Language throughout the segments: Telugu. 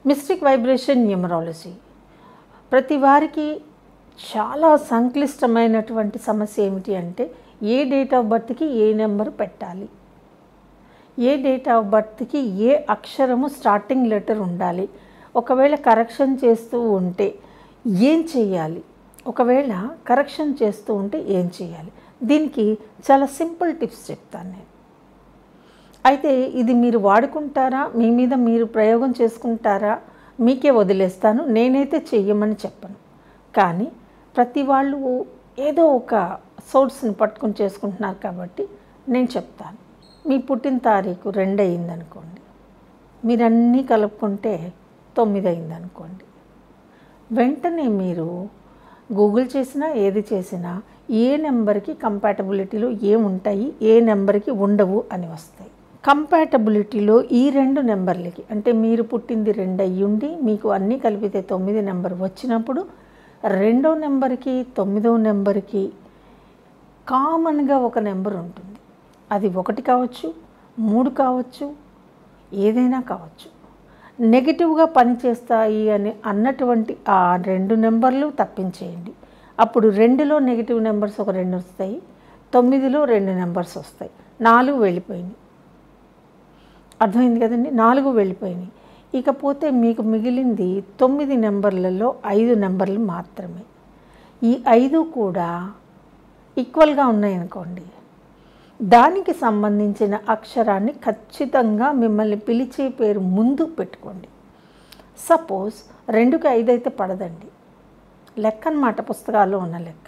మిస్టిక్ వైబ్రేషన్ న్యూమరాలజీ ప్రతి వారికి చాలా సంక్లిష్టమైనటువంటి సమస్య ఏమిటి అంటే ఏ డేట్ ఆఫ్ బర్త్కి ఏ నెంబర్ పెట్టాలి ఏ డేట్ ఆఫ్ బర్త్కి ఏ అక్షరము స్టార్టింగ్ లెటర్ ఉండాలి ఒకవేళ కరెక్షన్ చేస్తూ ఉంటే ఏం చేయాలి ఒకవేళ కరెక్షన్ చేస్తూ ఉంటే ఏం చేయాలి దీనికి చాలా సింపుల్ టిప్స్ చెప్తాను నేను అయితే ఇది మీరు వాడుకుంటారా మీ మీద మీరు ప్రయోగం చేసుకుంటారా మీకే వదిలేస్తాను నేనైతే చెయ్యమని చెప్పను కానీ ప్రతి వాళ్ళు ఏదో ఒక సోర్స్ని పట్టుకొని చేసుకుంటున్నారు కాబట్టి నేను చెప్తాను మీ పుట్టిన తారీఖు రెండు అయిందనుకోండి మీరన్నీ కలుపుకుంటే తొమ్మిది అయిందనుకోండి వెంటనే మీరు గూగుల్ చేసినా ఏది చేసినా ఏ నెంబర్కి కంపాటబిలిటీలో ఏముంటాయి ఏ నెంబర్కి ఉండవు అని వస్తాయి కంపాటబిలిటీలో ఈ రెండు నెంబర్లకి అంటే మీరు పుట్టింది రెండు అయ్యుండి మీకు అన్నీ కలిపితే తొమ్మిది నెంబర్ వచ్చినప్పుడు రెండో నెంబర్కి తొమ్మిదో నెంబర్కి కామన్గా ఒక నెంబర్ ఉంటుంది అది ఒకటి కావచ్చు మూడు కావచ్చు ఏదైనా కావచ్చు నెగిటివ్గా పనిచేస్తాయి అని అన్నటువంటి ఆ రెండు నెంబర్లు తప్పించేయండి అప్పుడు రెండులో నెగిటివ్ నెంబర్స్ ఒక రెండు వస్తాయి తొమ్మిదిలో రెండు నెంబర్స్ వస్తాయి నాలుగు వెళ్ళిపోయినాయి అర్థమైంది కదండి నాలుగు వెళ్ళిపోయినాయి ఇకపోతే మీకు మిగిలింది తొమ్మిది నెంబర్లలో ఐదు నెంబర్లు మాత్రమే ఈ ఐదు కూడా ఈక్వల్గా ఉన్నాయనుకోండి దానికి సంబంధించిన అక్షరాన్ని ఖచ్చితంగా మిమ్మల్ని పిలిచే పేరు ముందు పెట్టుకోండి సపోజ్ రెండుకి ఐదు అయితే పడదండి లెక్క అన్నమాట పుస్తకాల్లో ఉన్న లెక్క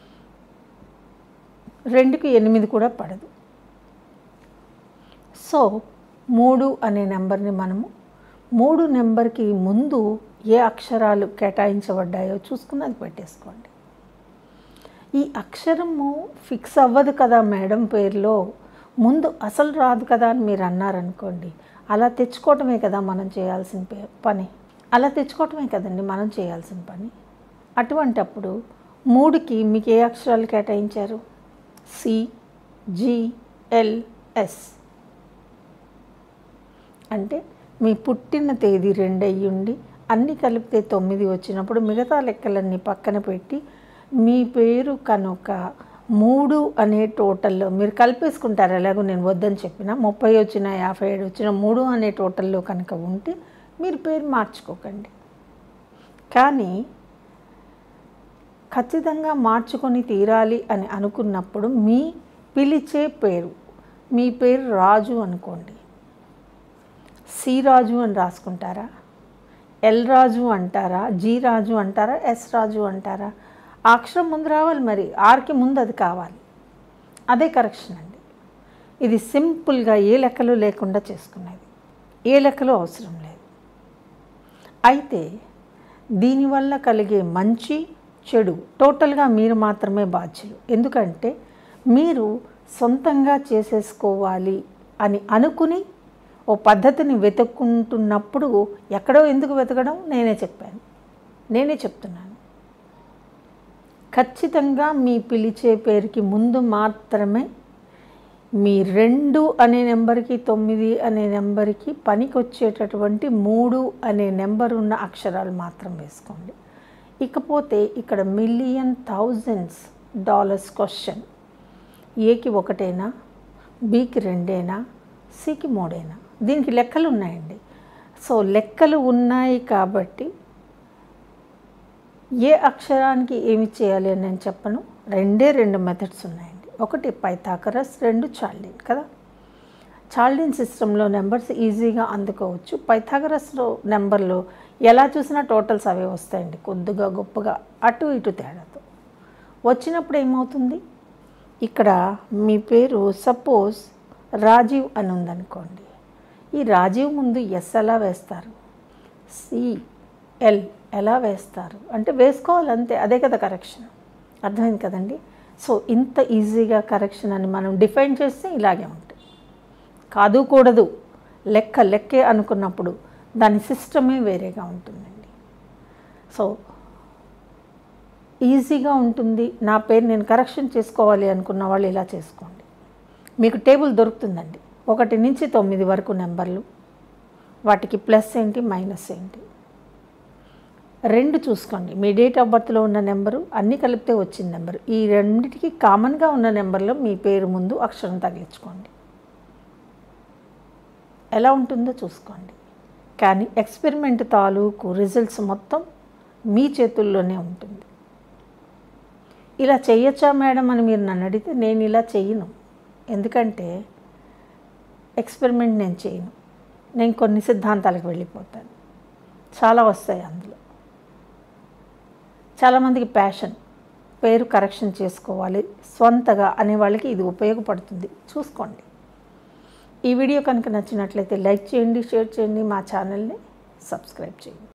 రెండుకి ఎనిమిది కూడా పడదు సో మూడు అనే నెంబర్ని మనము మూడు నెంబర్కి ముందు ఏ అక్షరాలు కేటాయించబడ్డాయో చూసుకుని అది పెట్టేసుకోండి ఈ అక్షరము ఫిక్స్ అవ్వదు కదా మేడం పేరులో ముందు అసలు రాదు కదా అని మీరు అన్నారనుకోండి అలా తెచ్చుకోవటమే కదా మనం చేయాల్సిన పే- పని అలా తెచ్చుకోవటమే కదండి మనం చేయాల్సిన పని అటువంటి అప్పుడు మూడుకి మీకు ఏ అక్షరాలు కేటాయించారు సి జి ఎల్ ఎస్ అంటే మీ పుట్టిన తేదీ రెండు అయ్యుండి అన్నీ కలిపితే తొమ్మిది వచ్చినప్పుడు మిగతా లెక్కలన్నీ పక్కన పెట్టి మీ పేరు కనుక మూడు అనే టోటల్లో మీరు కలిపేసుకుంటారు ఎలాగో నేను వద్దని చెప్పిన ముప్పై వచ్చిన యాభై ఏడు వచ్చిన మూడు అనే టోటల్లో కనుక ఉంటే మీరు పేరు మార్చుకోకండి కానీ ఖచ్చితంగా మార్చుకొని తీరాలి అని అనుకున్నప్పుడు మీ పిలిచే పేరు మీ పేరు రాజు అనుకోండి సి రాజు అని రాసుకుంటారా ఎల్ రాజు అంటారా జీ రాజు అంటారా ఎస్ రాజు అంటారా ఆ అక్షరం ముందు రావాలి మరి ఆర్కి ముందు అది కావాలి అదే కరెక్షన్ అండి ఇది సింపుల్గా ఏ లెక్కలు లేకుండా చేసుకునేది ఏ లెక్కలు అవసరం లేదు అయితే దీనివల్ల కలిగే మంచి చెడు టోటల్గా మీరు మాత్రమే బాధ్యులు ఎందుకంటే మీరు సొంతంగా చేసేసుకోవాలి అని అనుకుని ఓ పద్ధతిని వెతుక్కుంటున్నప్పుడు ఎక్కడో ఎందుకు వెతకడం నేనే చెప్పాను నేనే చెప్తున్నాను ఖచ్చితంగా మీ పిలిచే పేరుకి ముందు మాత్రమే మీ రెండు అనే నెంబర్కి తొమ్మిది అనే నెంబర్కి పనికి వచ్చేటటువంటి మూడు అనే నెంబర్ ఉన్న అక్షరాలు మాత్రం వేసుకోండి ఇకపోతే ఇక్కడ మిలియన్ థౌజండ్స్ డాలర్స్ క్వశ్చన్ ఏకి ఒకటేనా బీకి రెండేనా సికి మూడేనా దీనికి లెక్కలు ఉన్నాయండి సో లెక్కలు ఉన్నాయి కాబట్టి ఏ అక్షరానికి ఏమి చేయాలి అని నేను చెప్పను రెండే రెండు మెథడ్స్ ఉన్నాయండి ఒకటి పైథాకరస్ రెండు చాల్డిన్ కదా చాల్డిన్ సిస్టంలో నెంబర్స్ ఈజీగా అందుకోవచ్చు పైథాగరస్లో నెంబర్లు ఎలా చూసినా టోటల్స్ అవే వస్తాయండి కొద్దిగా గొప్పగా అటు ఇటు తేడాతో వచ్చినప్పుడు ఏమవుతుంది ఇక్కడ మీ పేరు సపోజ్ రాజీవ్ అని ఉందనుకోండి ఈ రాజీవ్ ముందు ఎస్ ఎలా వేస్తారు సి ఎల్ ఎలా వేస్తారు అంటే వేసుకోవాలి అంతే అదే కదా కరెక్షన్ అర్థమైంది కదండి సో ఇంత ఈజీగా కరెక్షన్ అని మనం డిఫైన్ చేస్తే ఇలాగే ఉంటుంది కాదు కూడదు లెక్క లెక్కే అనుకున్నప్పుడు దాని సిస్టమే వేరేగా ఉంటుందండి సో ఈజీగా ఉంటుంది నా పేరు నేను కరెక్షన్ చేసుకోవాలి అనుకున్న వాళ్ళు ఇలా చేసుకోండి మీకు టేబుల్ దొరుకుతుందండి ఒకటి నుంచి తొమ్మిది వరకు నెంబర్లు వాటికి ప్లస్ ఏంటి మైనస్ ఏంటి రెండు చూసుకోండి మీ డేట్ ఆఫ్ బర్త్లో ఉన్న నెంబరు అన్నీ కలిపితే వచ్చిన నెంబరు ఈ రెండిటికి కామన్గా ఉన్న నెంబర్లో మీ పేరు ముందు అక్షరం తగిలించుకోండి ఎలా ఉంటుందో చూసుకోండి కానీ ఎక్స్పెరిమెంట్ తాలూకు రిజల్ట్స్ మొత్తం మీ చేతుల్లోనే ఉంటుంది ఇలా చేయొచ్చా మేడం అని మీరు నన్ను అడిగితే నేను ఇలా చేయను ఎందుకంటే ఎక్స్పెరిమెంట్ నేను చేయను నేను కొన్ని సిద్ధాంతాలకు వెళ్ళిపోతాను చాలా వస్తాయి అందులో చాలామందికి ప్యాషన్ పేరు కరెక్షన్ చేసుకోవాలి స్వంతగా అనే వాళ్ళకి ఇది ఉపయోగపడుతుంది చూసుకోండి ఈ వీడియో కనుక నచ్చినట్లయితే లైక్ చేయండి షేర్ చేయండి మా ఛానల్ని సబ్స్క్రైబ్ చేయండి